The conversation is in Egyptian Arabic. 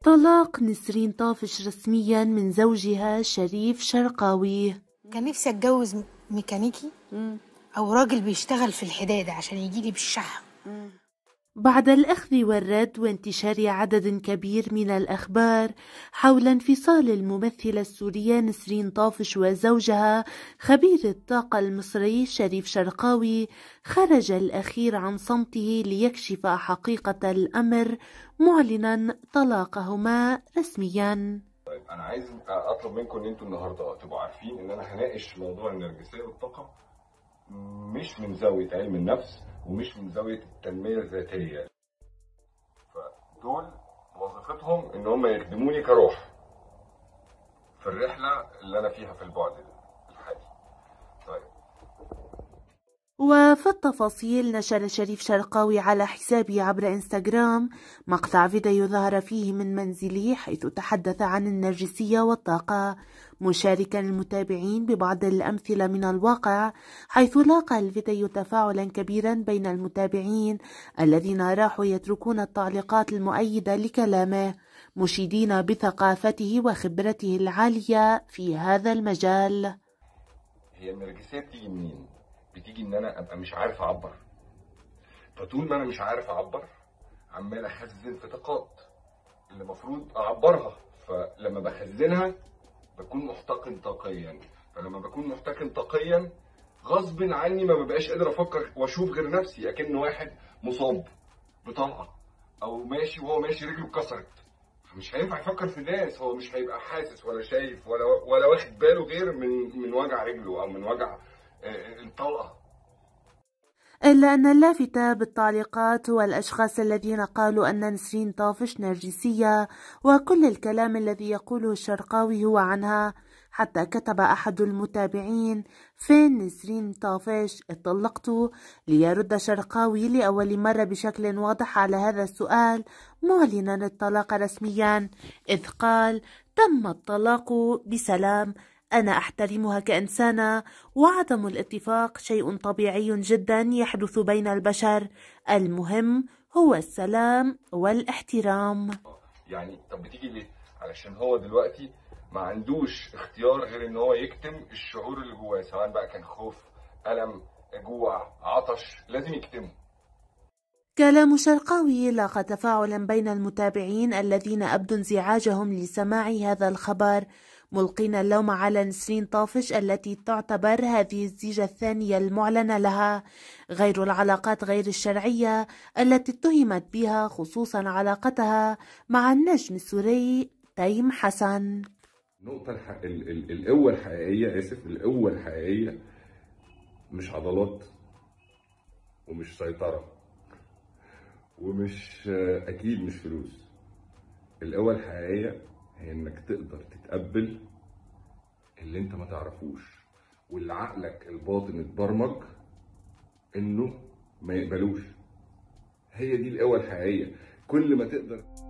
طلاق نسرين طافش رسميا من زوجها شريف شرقاوي كان نفسي اتجوز ميكانيكي او راجل بيشتغل في الحداد عشان يجيلي بالشحم بعد الأخذ والرد وانتشار عدد كبير من الأخبار حول انفصال الممثلة السورية نسرين طافش وزوجها خبير الطاقة المصري شريف شرقاوي خرج الأخير عن صمته ليكشف حقيقة الأمر معلنا طلاقهما رسميا طيب انا عايز اطلب منكم ان انتوا النهارده تبقوا عارفين ان انا هناقش موضوع النرجسيه والطاقه مش من زاويه علم النفس ومش من زاويه التنميه الذاتيه فدول وظيفتهم ان هم يخدموني كروح في الرحله اللي انا فيها في البعد الحالي طيب وفي التفاصيل نشر شريف شرقاوي على حسابه عبر انستغرام مقطع فيديو ظهر فيه من منزله حيث تحدث عن النرجسية والطاقة مشاركا المتابعين ببعض الأمثلة من الواقع حيث لاقى الفيديو تفاعلا كبيرا بين المتابعين الذين راحوا يتركون التعليقات المؤيدة لكلامه مشيدين بثقافته وخبرته العالية في هذا المجال هي النرجسيه بتيجي منين؟ بتيجي ان انا ابقى مش عارف اعبر فطول ما انا مش عارف اعبر عمال اخزن في طاقات اللي المفروض اعبرها فلما بخزنها بكون محتقن طاقيا فلما بكون محتقن طاقيا غصب عني ما ببقاش قادر افكر واشوف غير نفسي اكن واحد مصاب بطلقه او ماشي وهو ماشي رجله اتكسرت مش هينفع يفكر في ناس هو مش هيبقى حاسس ولا شايف ولا ولا واخد باله غير من من وجع رجله او من وجع الطلقه إلا أن اللافت بالتعليقات هو الأشخاص الذين قالوا أن نسرين طافش نرجسية وكل الكلام الذي يقوله الشرقاوي هو عنها حتى كتب أحد المتابعين فين نسرين طافش اتطلقت ليرد شرقاوي لأول مرة بشكل واضح على هذا السؤال معلنا الطلاق رسميا إذ قال تم الطلاق بسلام أنا أحترمها كإنسانة وعدم الاتفاق شيء طبيعي جدا يحدث بين البشر المهم هو السلام والاحترام يعني طب بتيجي ليه؟ علشان هو دلوقتي ما عندوش اختيار غير ان هو يكتم الشعور اللي جواه سواء بقى كان خوف ألم جوع عطش لازم يكتمه كلام شرقاوي لاقى تفاعلا بين المتابعين الذين أبدوا انزعاجهم لسماع هذا الخبر ملقين اللوم على نسرين طافش التي تعتبر هذه الزيجة الثانية المعلنة لها غير العلاقات غير الشرعية التي اتهمت بها خصوصا علاقتها مع النجم السوري تيم حسن النقطة الح... ال... ال... القوة الحقيقية آسف القوة الحقيقية مش عضلات ومش سيطرة ومش أكيد مش فلوس القوة الحقيقية هي إنك تقدر تتقبل اللي أنت ما تعرفوش واللي عقلك الباطن اتبرمج إنه ما يقبلوش هي دي القوة الحقيقية كل ما تقدر